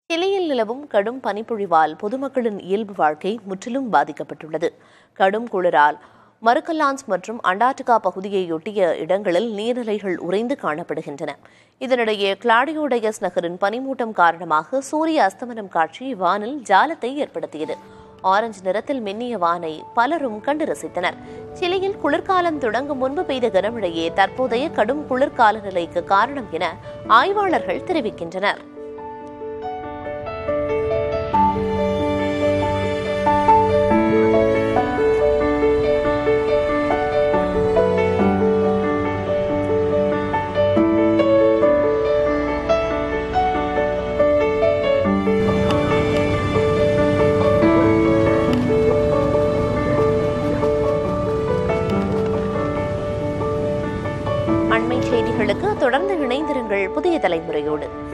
சிலியில் நிலவும் கடும் பனிப்பொழிவால் பொதுமக்களின் இயல்பு வாழ்க்கை முற்றிலும் பாதிக்கப்பட்டுள்ளது கடும் குளிரால் மருக்கல்லான்ஸ் மற்றும் அண்டார்டிகா பகுதியையொட்டிய இடங்களில் நீர்நிலைகள் உறைந்து காணப்படுகின்றன இதனிடையே கிளாடியோடயஸ் நகரின் பனிமூட்டம் காரணமாக சூரிய அஸ்தமனம் காட்சி வானில் ஜாலத்தை ஏற்படுத்தியது ஆரஞ்சு நிறத்தில் மின்னிய வானை பலரும் கண்டு ரசித்தனர் சிலியில் குளிர்காலம் தொடங்கும் முன்பு பெய்த கனமழையே தற்போதைய கடும் குளிர்கால நிலைக்கு காரணம் என ஆய்வாளர்கள் தெரிவிக்கின்றனர் அண்மை செய்திகளுக்கு தொடர்ந்து இணைந்திருங்கள் புதிய தலைமுறையோடு